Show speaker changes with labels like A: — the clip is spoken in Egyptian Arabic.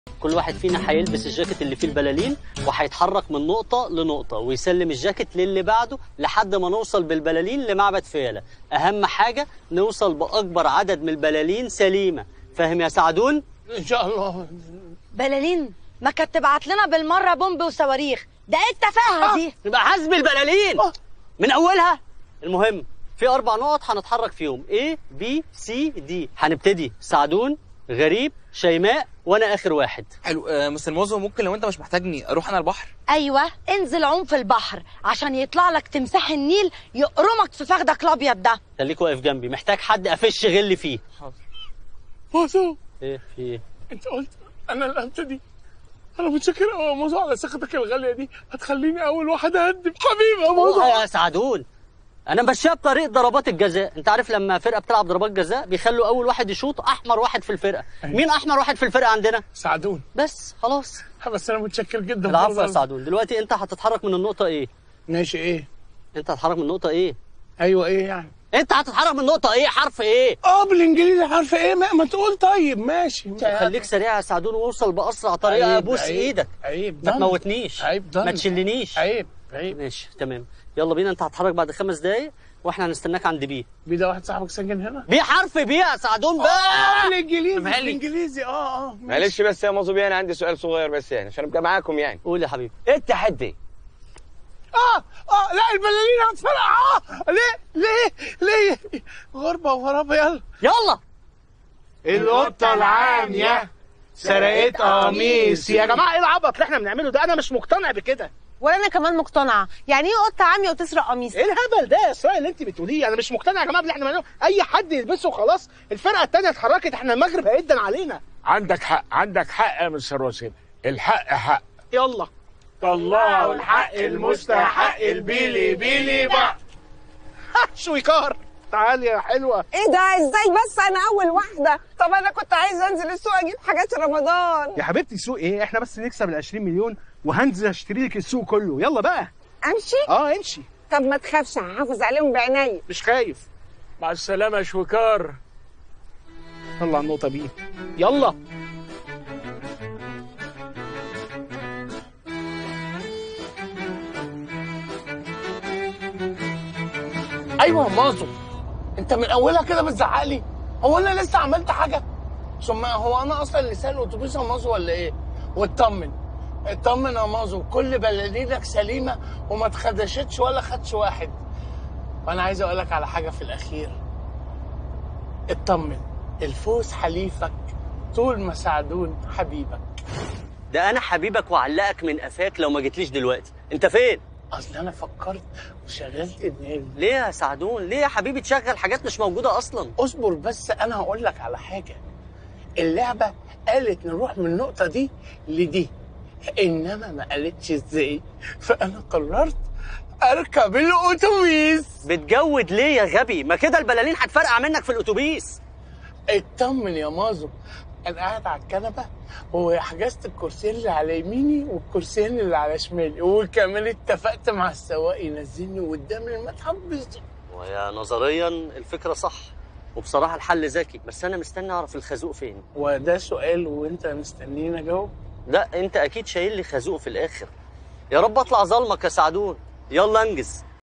A: كل واحد فينا هيلبس الجاكيت اللي فيه البلالين وهيتحرك من نقطة لنقطة ويسلم الجاكيت للي بعده لحد ما نوصل بالبلالين لمعبد فيلة أهم حاجة نوصل بأكبر عدد من البلالين سليمة فاهم يا سعدون؟
B: ان شاء الله
C: بلالين ما كانت تبعت لنا بالمره بومب وصواريخ ده ايه التفاهه دي
A: يبقى حسب البلالين
B: آه.
A: من أولها المهم في أربع نقط هنتحرك فيهم A B C D هنبتدي سعدون غريب شيماء وأنا آخر واحد
D: حلو آه مستر موزو ممكن لو انت مش محتاجني اروح انا البحر
C: ايوه انزل عوم في البحر عشان يطلع لك تمساح النيل يقرمك في فخدك الابيض ده
A: خليك واقف جنبي محتاج حد أفش غل فيه
B: موزو
A: إيه في إيه؟
B: انت قلت انا اللي ابتدي انا متشكر قوي يا موزو على ثقتك الغاليه دي هتخليني اول واحد اهدم حبيبي يا موزو
A: يا سعدون انا ماشيها بطريقه ضربات الجزاء انت عارف لما فرقه بتلعب ضربات جزاء بيخلوا اول واحد يشوط احمر واحد في الفرقه مين احمر واحد في الفرقه عندنا
B: سعدون
A: بس خلاص
B: بس انا متشكر جدا
A: العفو يا
B: برضه.
A: سعدون دلوقتي انت هتتحرك من النقطه ايه
B: ماشي ايه
A: انت هتتحرك من النقطه ايه
B: ايوه ايه يعني
A: انت هتتحرك من النقطه ايه حرف ايه
B: اه بالانجليزي عارفه ايه ما, ما تقول طيب ماشي
A: خليك سريع يا سعدون ووصل باسرع طريقه
B: عيب،
A: ابوس
B: عيب،
A: ايدك
B: عيب
A: ما
B: ضن.
A: تموتنيش
B: عيب ضن.
A: ما تشلنيش
B: عيب عيب
A: ماشي تمام يلا بينا انت هتتحرك بعد خمس دقايق واحنا هنستناك عند بي
B: بيه ده واحد صاحبك ساكن هنا
A: بي حرف بي يا سعدون
B: اه
A: بقى
B: بالانجليزي
D: مالي.
B: بالانجليزي اه اه ماشي.
E: معلش بس يا مازو بيه انا عندي سؤال صغير بس يعني عشان ابقى معاكم يعني
A: قول يا حبيبي
E: ايه التحدي؟
B: اه اه لا البلالين هتفرقع اه ليه ليه ليه غربة وغرابة يلا
A: يلا
B: القطة العامية سرقت قميص يا جماعة ايه العبط اللي احنا بنعمله ده انا مش مقتنع بكده
F: ولا انا كمان مقتنعه يعني ايه قطه عاميه وتسرق قميص
B: ايه الهبل ده يا اسراء اللي انت بتقوليه انا مش مقتنع يا جماعة باللي احنا بنعمله اي حد يلبسه وخلاص الفرقة التانية اتحركت احنا المغرب هيدن علينا
G: عندك حق عندك حق يا مستر وسيم الحق حق
B: يلا
G: طلعوا الحق المستحق البيلي بيلي بقى
B: شويكار تعالي يا حلوة
F: ايه ده ازاي بس انا اول واحده طب انا كنت عايزه انزل السوق اجيب حاجات رمضان
H: يا حبيبتي السوق ايه احنا بس نكسب ال 20 مليون وهنزل اشتري لك السوق كله يلا بقى
F: امشي
B: اه امشي
F: طب ما تخافش هحافظ عليهم بعينيا
B: مش خايف
G: مع السلامة يا شويكار
B: طلع النقطة بيه يلا ايوه يا مازو انت من اولها كده بتزعق لي هو انا لسه عملت حاجه ثم هو انا اصلا لسان الاتوبيس يا مازو ولا ايه واطمن اطمن يا مازو كل بلالينك سليمه وما اتخدشتش ولا خدش واحد وانا عايز اقول لك على حاجه في الاخير اطمن الفوز حليفك طول ما سعدون حبيبك
A: ده انا حبيبك وعلقك من قفاك لو ما جيتليش دلوقتي انت فين
B: اصل انا فكرت وشغلت دماغي
A: ليه يا سعدون ليه يا حبيبي تشغل حاجات مش موجوده اصلا
B: اصبر بس انا هقول لك على حاجه اللعبه قالت نروح من النقطه دي لدي انما ما قالتش ازاي فانا قررت اركب الاتوبيس
A: بتجود ليه يا غبي ما كده البلالين هتفرقع منك في الاتوبيس
B: اطمن يا مازو انا قاعد على الكنبه وحجزت الكرسيين اللي على يميني والكرسيين اللي على شمالي وكمان اتفقت مع السواق ينزلني قدام المتحف بالظبط
A: ويا نظريا الفكره صح وبصراحه الحل ذكي بس انا مستني اعرف الخازوق فين
B: وده سؤال وانت مستنيني اجاوب
A: لا انت اكيد شايل لي خازوق في الاخر يا رب اطلع ظلمك يا سعدون يلا انجز